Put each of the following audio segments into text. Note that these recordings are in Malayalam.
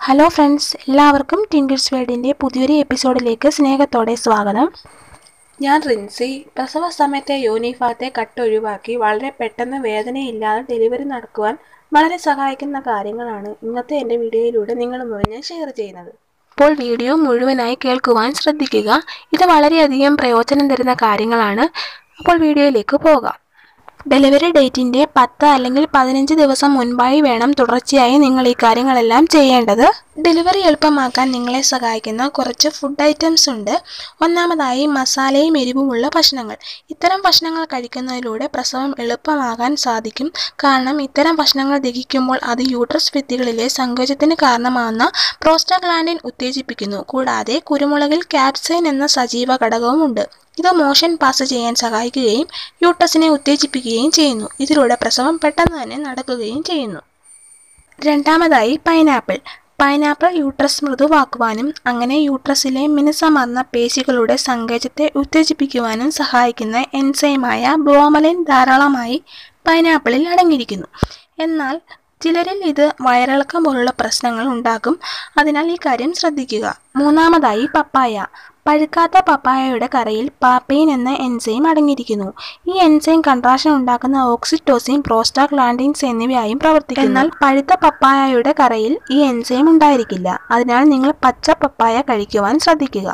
ഹലോ ഫ്രണ്ട്സ് എല്ലാവർക്കും ടിങ്കിൾസ് വേൾഡിൻ്റെ പുതിയൊരു എപ്പിസോഡിലേക്ക് സ്നേഹത്തോടെ സ്വാഗതം ഞാൻ റിൻസി പ്രസവ സമയത്തെ യൂണിഫാത്തെ കട്ട് ഒഴിവാക്കി വളരെ പെട്ടെന്ന് വേദനയില്ലാതെ ഡെലിവറി നടക്കുവാൻ വളരെ സഹായിക്കുന്ന കാര്യങ്ങളാണ് ഇന്നത്തെ എൻ്റെ വീഡിയോയിലൂടെ നിങ്ങളുമായി ഞാൻ ഷെയർ ചെയ്യുന്നത് അപ്പോൾ വീഡിയോ മുഴുവനായി കേൾക്കുവാൻ ശ്രദ്ധിക്കുക ഇത് വളരെയധികം പ്രയോജനം തരുന്ന കാര്യങ്ങളാണ് അപ്പോൾ വീഡിയോയിലേക്ക് പോകാം ഡെലിവറി ഡേറ്റിൻ്റെ പത്ത് അല്ലെങ്കിൽ പതിനഞ്ച് ദിവസം മുൻപായി വേണം തുടർച്ചയായി നിങ്ങൾ ഈ കാര്യങ്ങളെല്ലാം ചെയ്യേണ്ടത് ഡെലിവറി എളുപ്പമാക്കാൻ നിങ്ങളെ സഹായിക്കുന്ന കുറച്ച് ഫുഡ് ഐറ്റംസ് ഉണ്ട് ഒന്നാമതായി മസാലയും എരിവുമുള്ള ഭക്ഷണങ്ങൾ ഇത്തരം ഭക്ഷണങ്ങൾ കഴിക്കുന്നതിലൂടെ പ്രസവം എളുപ്പമാകാൻ സാധിക്കും കാരണം ഇത്തരം ഭക്ഷണങ്ങൾ ദഹിക്കുമ്പോൾ അത് യൂട്രസ് ഭിത്തികളിലെ സങ്കോചത്തിന് കാരണമാകുന്ന പ്രോസ്റ്റാഗ്ലാൻഡിൻ ഉത്തേജിപ്പിക്കുന്നു കൂടാതെ കുരുമുളകിൽ ക്യാപ്സൈൻ എന്ന സജീവ ഘടകവുമുണ്ട് ഇത് മോഷൻ പാസ് ചെയ്യാൻ സഹായിക്കുകയും യൂട്ടസിനെ ഉത്തേജിപ്പിക്കുകയും ചെയ്യുന്നു ഇതിലൂടെ പ്രസവം പെട്ടെന്ന് തന്നെ നടക്കുകയും ചെയ്യുന്നു രണ്ടാമതായി പൈനാപ്പിൾ പൈനാപ്പിൾ യൂട്രസ് മൃദുവാക്കുവാനും അങ്ങനെ യൂട്രസിലെ മിനുസമർന്ന പേശികളുടെ സങ്കേതത്തെ ഉത്തേജിപ്പിക്കുവാനും സഹായിക്കുന്ന എൻസൈമായ ബ്രോമലിൻ ധാരാളമായി പൈനാപ്പിളിൽ അടങ്ങിയിരിക്കുന്നു എന്നാൽ ചിലരിൽ ഇത് വയറിളക്കം പോലുള്ള പ്രശ്നങ്ങൾ ഉണ്ടാക്കും അതിനാൽ ഈ കാര്യം ശ്രദ്ധിക്കുക മൂന്നാമതായി പപ്പായ പഴുക്കാത്ത പപ്പായയുടെ കറയിൽ പാപ്പൈൻ എന്ന എൻസൈം അടങ്ങിയിരിക്കുന്നു ഈ എൻസൈം കൺട്രാക്ഷൻ ഉണ്ടാക്കുന്ന ഓക്സിറ്റോസിൻ പ്രോസ്റ്റാഗ്ലാൻഡിൻസ് എന്നിവയായും പ്രവർത്തിക്കുന്നു എന്നാൽ പഴുത്ത പപ്പായയുടെ കറയിൽ ഈ എൻസൈം ഉണ്ടായിരിക്കില്ല അതിനാൽ നിങ്ങൾ പച്ച പപ്പായ കഴിക്കുവാൻ ശ്രദ്ധിക്കുക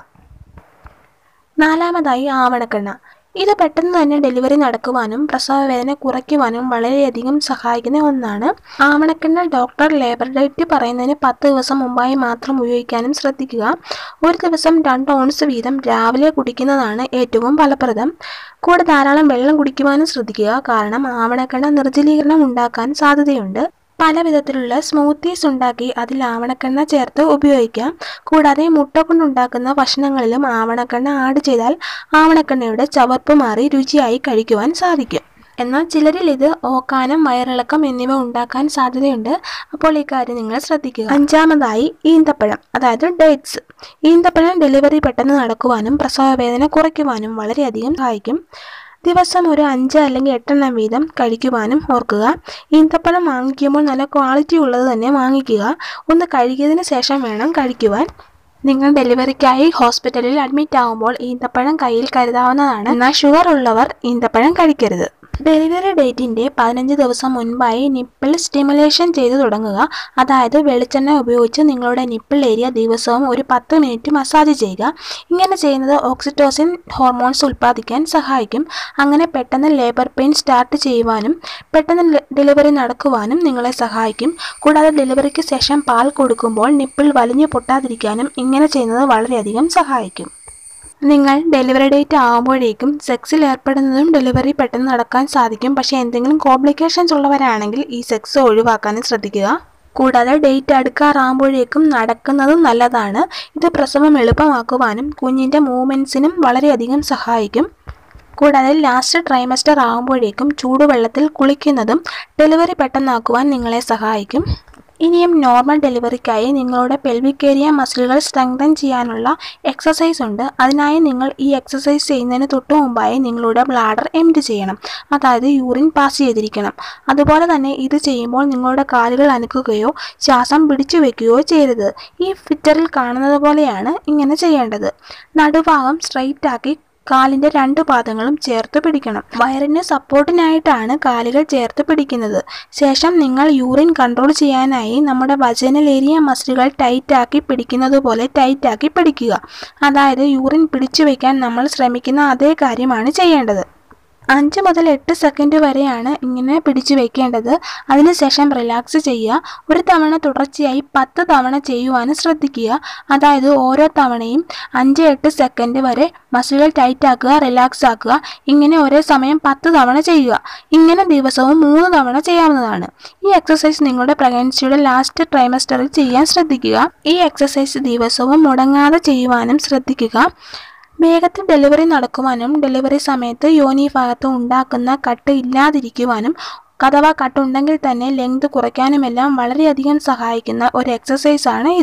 നാലാമതായി ആവണക്കെണ്ണ ഇത് പെട്ടെന്ന് തന്നെ ഡെലിവറി നടക്കുവാനും പ്രസവവേദന കുറയ്ക്കുവാനും വളരെയധികം സഹായിക്കുന്ന ഒന്നാണ് ആവണക്കെണ്ണ ഡോക്ടർ ലേബർ ഡേറ്റ് പറയുന്നതിന് പത്ത് ദിവസം മുമ്പായി മാത്രം ഉപയോഗിക്കാനും ശ്രദ്ധിക്കുക ഒരു ദിവസം രണ്ട് ഓൺസ് വീതം രാവിലെ കുടിക്കുന്നതാണ് ഏറ്റവും ഫലപ്രദം കൂടെ ധാരാളം വെള്ളം കുടിക്കുവാനും ശ്രദ്ധിക്കുക കാരണം ആവണക്കെണ്ണ നിർജ്ജലീകരണം ഉണ്ടാക്കാൻ സാധ്യതയുണ്ട് പല വിധത്തിലുള്ള സ്മൂത്തീസ് ഉണ്ടാക്കി അതിൽ ആവണക്കെണ്ണ ചേർത്ത് ഉപയോഗിക്കാം കൂടാതെ മുട്ട കൊണ്ടുണ്ടാക്കുന്ന ഭക്ഷണങ്ങളിലും ആവണക്കെണ്ണ ആഡ് ചെയ്താൽ ആവണക്കെണ്ണയുടെ ചവർപ്പ് മാറി രുചിയായി കഴിക്കുവാൻ സാധിക്കും എന്നാൽ ചിലരിൽ ഇത് ഓക്കാനം വയറിളക്കം എന്നിവ ഉണ്ടാക്കാൻ സാധ്യതയുണ്ട് അപ്പോൾ ഈ കാര്യം നിങ്ങൾ ശ്രദ്ധിക്കുക അഞ്ചാമതായി ഈന്തപ്പഴം അതായത് ഡേറ്റ്സ് ഈന്തപ്പഴം ഡെലിവറി പെട്ടെന്ന് നടക്കുവാനും പ്രസവവേദന കുറയ്ക്കുവാനും വളരെയധികം സഹായിക്കും ദിവസം ഒരു അഞ്ച് അല്ലെങ്കിൽ എട്ടെണ്ണം വീതം കഴിക്കുവാനും ഓർക്കുക ഈന്തപ്പഴം വാങ്ങിക്കുമ്പോൾ നല്ല ക്വാളിറ്റി ഉള്ളത് തന്നെ വാങ്ങിക്കുക ഒന്ന് കഴുകിയതിന് ശേഷം വേണം കഴിക്കുവാൻ നിങ്ങൾ ഡെലിവറിക്കായി ഹോസ്പിറ്റലിൽ അഡ്മിറ്റ് ആകുമ്പോൾ ഈന്തപ്പഴം കയ്യിൽ കരുതാവുന്നതാണ് എന്നാൽ ഷുഗർ ഉള്ളവർ ഈന്തപ്പഴം കഴിക്കരുത് ഡെലിവറി ഡേറ്റിൻ്റെ പതിനഞ്ച് ദിവസം മുൻപായി നിപ്പിൾ സ്റ്റിമുലേഷൻ ചെയ്തു തുടങ്ങുക അതായത് വെളിച്ചെണ്ണ ഉപയോഗിച്ച് നിങ്ങളുടെ നിപ്പിൾ ഏരിയ ദിവസവും ഒരു പത്ത് മിനിറ്റ് മസാജ് ചെയ്യുക ഇങ്ങനെ ചെയ്യുന്നത് ഓക്സിറ്റോസിൻ ഹോർമോൺസ് ഉൽപ്പാദിക്കാൻ സഹായിക്കും അങ്ങനെ പെട്ടെന്ന് ലേബർ പെയിൻ സ്റ്റാർട്ട് ചെയ്യുവാനും പെട്ടെന്ന് ഡെലിവറി നടക്കുവാനും നിങ്ങളെ സഹായിക്കും കൂടാതെ ഡെലിവറിക്ക് ശേഷം പാൽ കൊടുക്കുമ്പോൾ നിപ്പിൾ വലിഞ്ഞു പൊട്ടാതിരിക്കാനും ഇങ്ങനെ ചെയ്യുന്നത് വളരെയധികം സഹായിക്കും നിങ്ങൾ ഡെലിവറി ഡേറ്റ് ആകുമ്പോഴേക്കും സെക്സിൽ ഏർപ്പെടുന്നതും ഡെലിവറി പെട്ടെന്ന് നടക്കാൻ സാധിക്കും പക്ഷേ എന്തെങ്കിലും കോംപ്ലിക്കേഷൻസ് ഉള്ളവരാണെങ്കിൽ ഈ സെക്സ് ഒഴിവാക്കാനും ശ്രദ്ധിക്കുക കൂടാതെ ഡേറ്റ് അടുക്കാറാകുമ്പോഴേക്കും നടക്കുന്നതും നല്ലതാണ് ഇത് പ്രസവം എളുപ്പമാക്കുവാനും കുഞ്ഞിൻ്റെ മൂവ്മെൻറ്റ്സിനും വളരെയധികം സഹായിക്കും കൂടാതെ ലാസ്റ്റ് ട്രൈമസ്റ്റർ ആകുമ്പോഴേക്കും ചൂടുവെള്ളത്തിൽ കുളിക്കുന്നതും ഡെലിവറി പെട്ടെന്നാക്കുവാൻ നിങ്ങളെ സഹായിക്കും ഇനിയും നോർമൽ ഡെലിവറിക്കായി നിങ്ങളുടെ പെൽവിക് ഏരിയ മസിലുകൾ സ്ട്രെങ്തൻ ചെയ്യാനുള്ള എക്സസൈസ് ഉണ്ട് അതിനായി നിങ്ങൾ ഈ എക്സസൈസ് ചെയ്യുന്നതിന് തൊട്ട് മുമ്പായി നിങ്ങളുടെ ബ്ലാഡർ എംഡ് ചെയ്യണം അതായത് യൂറിൻ പാസ് ചെയ്തിരിക്കണം അതുപോലെ തന്നെ ഇത് ചെയ്യുമ്പോൾ നിങ്ങളുടെ കാലുകൾ അനക്കുകയോ ശ്വാസം പിടിച്ചു വെക്കുകയോ ചെയ്യരുത് ഈ ഫിറ്ററിൽ കാണുന്നത് പോലെയാണ് ഇങ്ങനെ ചെയ്യേണ്ടത് നടുഭാഗം സ്ട്രെയിറ്റ് ആക്കി കാലിൻ്റെ രണ്ട് പാദങ്ങളും ചേർത്ത് പിടിക്കണം വയറിന് സപ്പോർട്ടിനായിട്ടാണ് കാലുകൾ ചേർത്ത് പിടിക്കുന്നത് ശേഷം നിങ്ങൾ യൂറിൻ കൺട്രോൾ ചെയ്യാനായി നമ്മുടെ വജനൽ ഏരിയ മസിലുകൾ ടൈറ്റാക്കി പിടിക്കുന്നത് പോലെ ടൈറ്റാക്കി പിടിക്കുക അതായത് യൂറിൻ പിടിച്ചു വയ്ക്കാൻ നമ്മൾ ശ്രമിക്കുന്ന അതേ കാര്യമാണ് ചെയ്യേണ്ടത് അഞ്ച് മുതൽ എട്ട് സെക്കൻഡ് വരെയാണ് ഇങ്ങനെ പിടിച്ചു വെക്കേണ്ടത് അതിനുശേഷം റിലാക്സ് ചെയ്യുക ഒരു തവണ തുടർച്ചയായി പത്ത് തവണ ചെയ്യുവാനും ശ്രദ്ധിക്കുക അതായത് ഓരോ തവണയും അഞ്ച് എട്ട് സെക്കൻഡ് വരെ മസിലുകൾ ടൈറ്റ് ആക്കുക റിലാക്സ് ആക്കുക ഇങ്ങനെ ഒരേ സമയം പത്ത് തവണ ചെയ്യുക ഇങ്ങനെ ദിവസവും മൂന്ന് തവണ ചെയ്യാവുന്നതാണ് ഈ എക്സസൈസ് നിങ്ങളുടെ പ്രഗ്നൻസിയുടെ ലാസ്റ്റ് ട്രൈമസ്റ്ററിൽ ചെയ്യാൻ ശ്രദ്ധിക്കുക ഈ എക്സസൈസ് ദിവസവും മുടങ്ങാതെ ചെയ്യുവാനും ശ്രദ്ധിക്കുക വേഗത്തിൽ ഡെലിവറി നടക്കുവാനും ഡെലിവറി സമയത്ത് യോനി ഭാഗത്ത് ഉണ്ടാക്കുന്ന കട്ട് ഇല്ലാതിരിക്കുവാനും അഥവാ കട്ടുണ്ടെങ്കിൽ തന്നെ ലെങ്ത് കുറയ്ക്കാനുമെല്ലാം വളരെയധികം സഹായിക്കുന്ന ഒരു എക്സസൈസാണ് ഇത്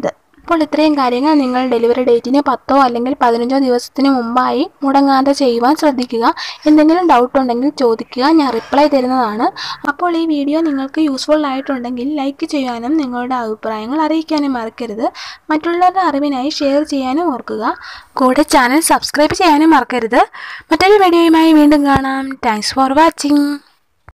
അപ്പോൾ ഇത്രയും കാര്യങ്ങൾ നിങ്ങൾ ഡെലിവറി ഡേറ്റിന് പത്തോ അല്ലെങ്കിൽ പതിനഞ്ചോ ദിവസത്തിന് മുമ്പായി മുടങ്ങാതെ ചെയ്യുവാൻ ശ്രദ്ധിക്കുക എന്തെങ്കിലും ഡൗട്ട് ഉണ്ടെങ്കിൽ ചോദിക്കുക ഞാൻ റിപ്ലൈ തരുന്നതാണ് അപ്പോൾ ഈ വീഡിയോ നിങ്ങൾക്ക് യൂസ്ഫുൾ ആയിട്ടുണ്ടെങ്കിൽ ലൈക്ക് ചെയ്യാനും നിങ്ങളുടെ അഭിപ്രായങ്ങൾ അറിയിക്കാനും മറക്കരുത് മറ്റുള്ളവരുടെ അറിവിനായി ഷെയർ ചെയ്യാനും ഓർക്കുക കൂടെ ചാനൽ സബ്സ്ക്രൈബ് ചെയ്യാനും മറക്കരുത് മറ്റൊരു വീഡിയോയുമായി വീണ്ടും കാണാം താങ്ക്സ് ഫോർ വാച്ചിങ്